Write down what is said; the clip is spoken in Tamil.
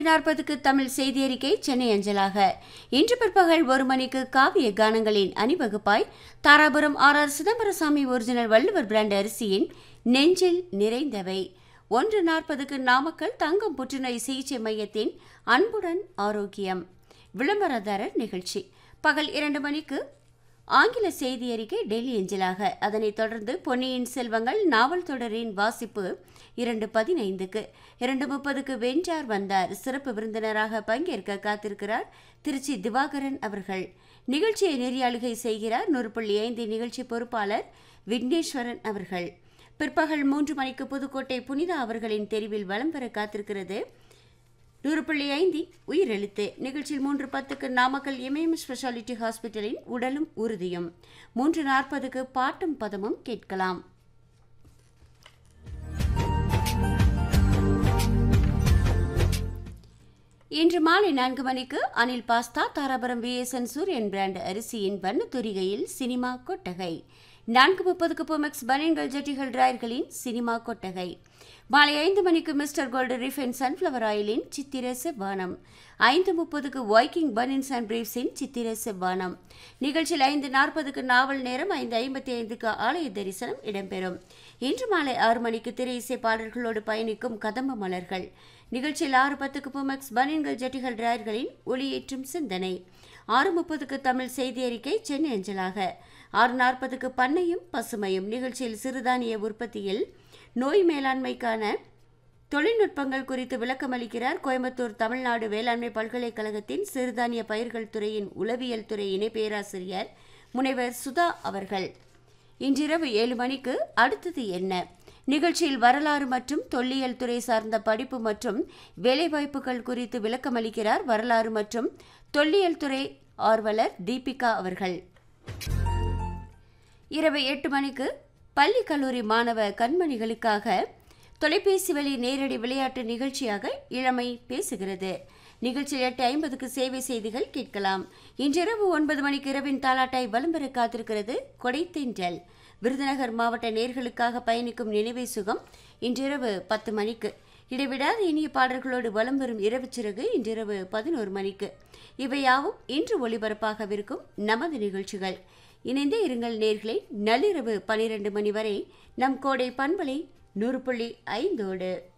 நாற்பதுக்கு தமிழ் செய்தி அறிக்கை சென்னை அஞ்சலாக இன்று பிற்பகல் ஒரு மணிக்கு காவிய கானங்களின் அணிவகுப்பாய் Dharapuram R R Chidambarasamy original Valluvar brand அரிசியின் நெஞ்சில் நிறைந்தவை ஒன்று நாற்பதுக்கு நாமக்கல் தங்கம் புற்றுநோய் சிகிச்சை மையத்தின் அன்புடன் ஆரோக்கியம் விளம்பரதாரர் நிகழ்ச்சி பகல் இரண்டு மணிக்கு ஆங்கில செய்தி அறிக்கை டெல்லி எஞ்சலாக அதனைத் தொடர்ந்து பொன்னியின் செல்வங்கள் நாவல் தொடரின் வாசிப்பு இரண்டு பதினைந்துக்கு இரண்டு முப்பதுக்கு வென்றார் வந்தார் சிறப்பு விருந்தினராக பங்கேற்க காத்திருக்கிறார் திருச்சி திவாகரன் அவர்கள் நிகழ்ச்சியை நெறியாளுகை செய்கிறார் நூறு புள்ளி ஐந்து நிகழ்ச்சி பொறுப்பாளர் விக்னேஸ்வரன் அவர்கள் பிற்பகல் மூன்று மணிக்கு புதுக்கோட்டை புனிதா அவர்களின் தெரிவில் வலம் பெற காத்திருக்கிறது நூறு புள்ளி ஐந்தி உயிரெழுத்து நிகழ்ச்சியில் மூன்று பத்துக்கு நாமக்கல் எம்ஏஎம் ஸ்பெஷாலிட்டி ஹாஸ்பிட்டலின் உடலும் உறுதியும் மூன்று நாற்பதுக்கு பாட்டும் பதமும் கேட்கலாம் இன்று மாலை நான்கு மணிக்கு Anil pasta Dharapuram VSN Suriyan brand அரிசியின் வண்ணத்துரிகையில் சினிமா கொட்டகை நான்கு முப்பதுக்கு பொமெக்ஸ் பனியன்கள் ஜட்டிகள் டிராயர்களின் சினிமா கொட்டகை மாலை ஐந்து மணிக்கு மிஸ்டர் கோல்டு ரிஃபைன் சன்ஃப்ளவர் ஆயிலின் சித்திர செவ்வானம் ஐந்து முப்பதுக்கு வைக்கிங் பனின்ஸ் அண்ட் பிரீவ்ஸின் சித்திர செவ்வானம் நிகழ்ச்சியில் ஐந்து நாற்பதுக்கு நாவல் நேரம் ஐந்து ஐம்பத்தி ஐந்துக்கு ஆலய தரிசனம் இடம்பெறும் இன்று மாலை ஆறு மணிக்கு திரை இசை பாடல்களோடு பயணிக்கும் கதம்ப மலர்கள் நிகழ்ச்சியில் ஆறு பத்துக்கு புமெக்ஸ் பனியன்கள் ஜட்டிகள் டிராயர்களின் ஒளியேற்றும் சிந்தனை ஆறு முப்பதுக்கு தமிழ் செய்தி அறிக்கை சென்னை அஞ்சலாக ஆறு நாற்பதுக்கு பண்ணையும் பசுமையும் நிகழ்ச்சியில் சிறுதானிய உற்பத்தியில் நோய் மேலாண்மைக்கான தொழில்நுட்பங்கள் குறித்து விளக்கமளிக்கிறார் கோயம்புத்தூர் தமிழ்நாடு வேளாண்மை பல்கலைக்கழகத்தின் சிறுதானிய பயிர்கள் துறையின் உளவியல் துறை இணை பேராசிரியர் முனைவர் சுதா அவர்கள் இன்றிரவு ஏழு மணிக்கு அடுத்தது என்ன நிகழ்ச்சியில் வரலாறு மற்றும் தொல்லியல் துறை சார்ந்த படிப்பு மற்றும் வேலைவாய்ப்புகள் குறித்து விளக்கமளிக்கிறார் வரலாறு மற்றும் தொல்லியல் துறை ஆர்வலர் தீபிகா அவர்கள் இரவு எட்டு மணிக்கு பள்ளி கல்லூரி மாணவ கண்மணிகளுக்காக தொலைபேசி வழி நேரடி விளையாட்டு நிகழ்ச்சியாக இளமை பேசுகிறது நிகழ்ச்சியில் எட்டு ஐம்பதுக்கு சேவை செய்திகள் கேட்கலாம் இன்றிரவு ஒன்பது மணிக்கு இரவின் தாலாட்டாய் வலம் பெற காத்திருக்கிறது கொடைத்தென்றல் விருதுநகர் மாவட்ட நேர்களுக்காக பயணிக்கும் நினைவை சுகம் இன்றிரவு பத்து மணிக்கு இடைவிடாத இனிய பாடல்களோடு வலம் வரும் இரவு சிறகு இன்றிரவு பதினோரு மணிக்கு இவையாவும் இன்று ஒளிபரப்பாகவிருக்கும் நமது நிகழ்ச்சிகள் இணைந்தே இருங்கள் நேர்களை நள்ளிரவு பனிரெண்டு மணி வரை நம் கோடை பண்பலை நூறு புள்ளி ஐந்தோடு